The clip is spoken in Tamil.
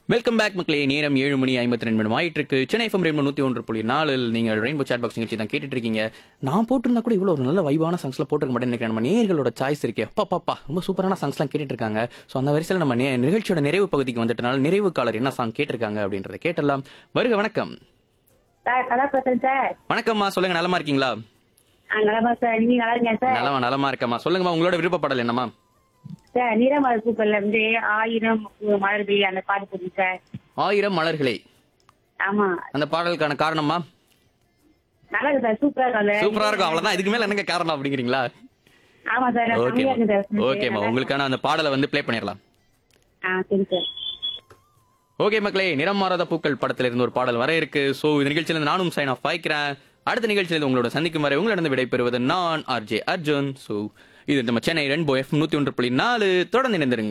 வெல்கம் பேக் மக்களே நேரம் ஏழு மணி ஐம்பத்தி ரெண்டு மணி ஆயிட்டு இருக்கு சென்னை எஃப்எம் ரெண்டு நூத்தி ஒன்று புள்ளி நாலில் நீங்க ரெயின்போ சாட் பாக்ஸ் நிகழ்ச்சி தான் கேட்டுட்டு இருக்கீங்க நான் போட்டிருந்தா கூட இவ்வளவு ஒரு நல்ல வைபான சாங்ஸ்ல போட்டிருக்க மாட்டேன்னு நினைக்கிறேன் நம்ம நேர்களோட சாய்ஸ் இருக்கே அப்பா பாப்பா ரொம்ப சூப்பரான சாங்ஸ்லாம் கேட்டுட்டு இருக்காங்க ஸோ அந்த வரிசையில் நம்ம நே- நிகழ்ச்சியோட நிறைவு பகுதிக்கு வந்துட்டனால நிறைவு காலர் என்ன சாங் கேட்டிருக்காங்க அப்படின்றத கேட்டலாம் வருக வணக்கம் சார் நல்லா பேசுறேன் சார் வணக்கம்மா சொல்லுங்க நலமா இருக்கீங்களா ஆ நலமா சார் நீங்க நல்லா இருக்கீங்க சார் நலமா நலமா இருக்கம்மா சொல்லுங்கம்மா உங்களோட விருப்பப்படல் என்னம்மா சார் நீரமலர் பூக்கள்ல இருந்து ஆயிரம் மலர்பி அந்த பாட்டு போடுங்க சார் ஆயிரம் மலர்களே ஆமா அந்த பாடலுக்கான காரணமா நல்லா இருக்கு சார் சூப்பரா இருக்கு அது. சூப்பரா இருக்கும் அவ்வளவுதான் இதுக்கு மேல என்னங்க காரணம் அப்படிங்கிறீங்களா ஆமா சார் செம்மையா ஓகேம்மா இருக்கு சார் ஓகேம்மா உங்களுக்கான அந்த பாடலை வந்து ப்ளே பண்ணிடலாம் ஆ சரி சார் ஓகே மக்களே நிறம் மாறாத பூக்கள் படத்துல இருந்து ஒரு பாடல் வர இருக்கு சோ இந்த நிகழ்ச்சியில இருந்து நானும் சைன் ஆஃப் ஆயிக்கிறேன் அடுத்த நிகழ்ச்சியில இருந்து உங்களோட சந்திக்கும் வரை உங்களிடம் விடைபெறுவது நான் ஆர்ஜே அர்ஜுன் சோ இது நம்ம சென்னை ரென்போ எஃப் நூத்தி ஒன்று புள்ளி நாலு தொடர்ந்து இணைந்திருங்க